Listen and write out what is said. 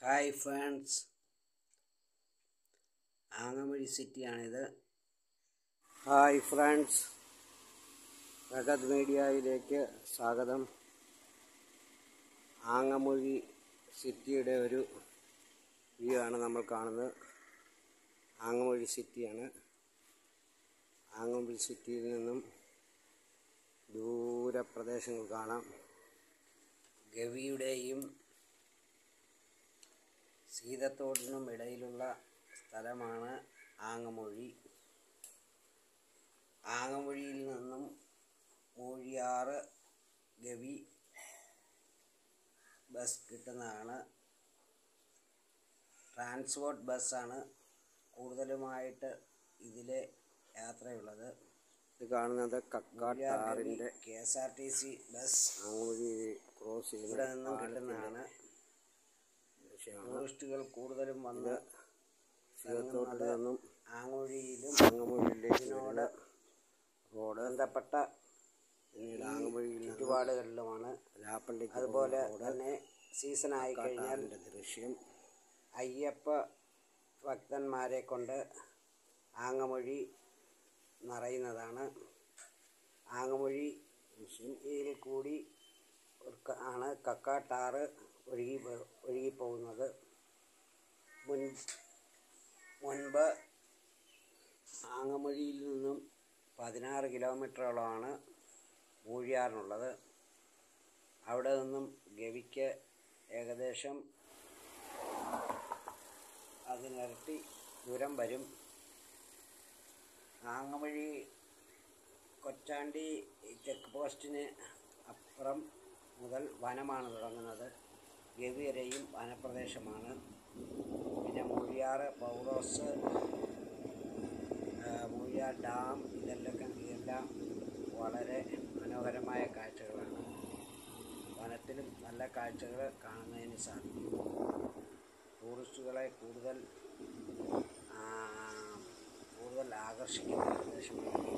hi friends ആങ്ങമഴി സിറ്റിയാണിത് hi friends Pragath മീഡിയയിലേക്ക് സ്വാഗതം ആങ്ങമൊഴി സിറ്റിയുടെ ഒരു വ്യൂ ആണ് നമ്മൾ കാണുന്നത് ആങ്ങമൊഴി സിറ്റിയാണ് ആങ്ങമൊഴി സിറ്റിയിൽ നിന്നും ദൂരപ്രദേശങ്ങൾ കാണാം ഗവിയുടെയും സീതത്തോടിനും ഇടയിലുള്ള സ്ഥലമാണ് ആങ്ങമൊഴി ആങ്ങമൊഴിയിൽ നിന്നും മൂഴിയാറ് ഗവി ബസ് കിട്ടുന്നതാണ് ട്രാൻസ്പോർട്ട് ബസ്സാണ് കൂടുതലുമായിട്ട് ഇതിലെ യാത്രയുള്ളത് ഇത് കാണുന്നത് കക്കാട്ടാറിൻ്റെ K S R T C bus ആങ്ങുവഴി ക്രോസ് ഇവിടെ ചെയ്യുന്ന നിന്നും കിട്ടുന്നതാണ് ദൃശ്യമാണ് ടൂറിസ്റ്റുകൾ കൂടുതലും വന്ന് സീതത്തോട്ടിൽ നിന്നും ആങ്ങൊഴിയിലും ആങ്ങുവഴിയിലേക്ക് ഇതിനോട് റോഡ് ബന്ധപ്പെട്ട പിന്നീട് ആങ്ങുവഴിയിൽ നിന്ന് ചുറ്റുപാടുകളിലുമാണ് ലാപ്പള്ളിക്ക് അതുപോലെ തന്നെ സീസൺ ആയി കഴിഞ്ഞാൽ കക്കാട്ടാറിൻ്റെ ദൃശ്യം അയ്യപ്പ ഭക്തന്മാരെ കൊണ്ട് ആങ്ങമൊഴി നിറയുന്നതാണ് ആങ്ങമൊഴി യിൽ കൂടി ഒരു ക- ആണ് കക്കാട്ടാറ് ഒഴുകി പോ- ഒഴുകിപ്പോകുന്നത് മുൻ മുൻപ് ആങ്ങമൊഴിയിൽ നിന്നും പതിനാറ് കിലോമീറ്ററോളമാണ് മൂഴിയാറിനുള്ളത് അവിടെ നിന്നും ഗവിക്ക് ഏകദേശം അതിനിരട്ടി ദൂരം വരും ആങ്ങമഴി കൊച്ചാണ്ടി ചെക്ക് പോസ്റ്റിന് അപ്പുറം മുതൽ വനമാണ് തുടങ്ങുന്നത് ഗവി വരെയും വനപ്രദേശമാണ് പിന്നെ മൂഴിയാറ് പൗറോസ് ആ, മൂഴിയാർ ഡാം ഇതെല്ലാം ഇതെല്ലാം വളരെ മനോഹരമായ കാഴ്ചകളാണ് വനത്തിലും നല്ല കാഴ്ചകൾ കാണുന്നതിന് സാധിക്കും ടൂറിസ്റ്റുകളെ കൂടുതൽ ആ, കൂടുതൽ ആകർഷിക്കുന്ന പ്രദേശമാണ്